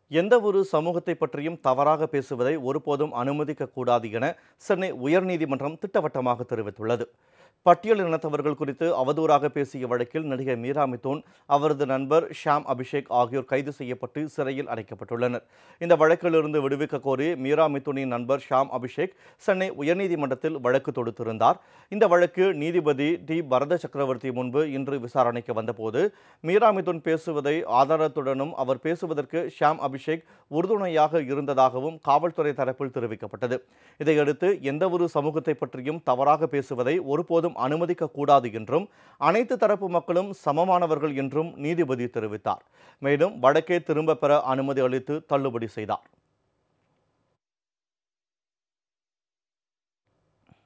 எந்த ஒரு சமூகத்தை பற்றியும் தவறாக பேசுவதை ஒருபோதும் அனுமதிக்க கூடாது என சென்னை உயர்நீதிமன்றம் திட்டவட்டமாக தெரிவித்துள்ளது பட்டியல் இனத்தவர்கள் குறித்து அவதூறாக பேசிய வழக்கில் நடிகை மீரா மிதூன் அவரது நண்பர் ஷாம் அபிஷேக் ஆகியோர் கைது செய்யப்பட்டு சிறையில் அடைக்கப்பட்டுள்ளனர் இந்த வழக்கிலிருந்து விடுவிக்க கோரி மீரா மிதுனின் நண்பர் ஷாம் அபிஷேக் சென்னை உயர்நீதிமன்றத்தில் வழக்கு தொடுத்திருந்தார் இந்த வழக்கு நீதிபதி டி பரத சக்கரவர்த்தி முன்பு இன்று விசாரணைக்கு வந்தபோது மீரா மிதுன் பேசுவதை ஆதாரத்துடனும் அவர் பேசுவதற்கு ஷாம் அபிஷேக் உறுதுணையாக இருந்ததாகவும் காவல்துறை தரப்பில் தெரிவிக்கப்பட்டது இதையடுத்து எந்தவொரு சமூகத்தை பற்றியும் தவறாக பேசுவதை ஒருபோதும் அனுமதிக்க கூடாது என்றும் அனைத்து தரப்பு மக்களும் சமமானவர்கள் என்றும் நீதிபதி தெரிவித்தார் மேலும் வழக்கை திரும்ப பெற அனுமதி அளித்து தள்ளுபடி செய்தார்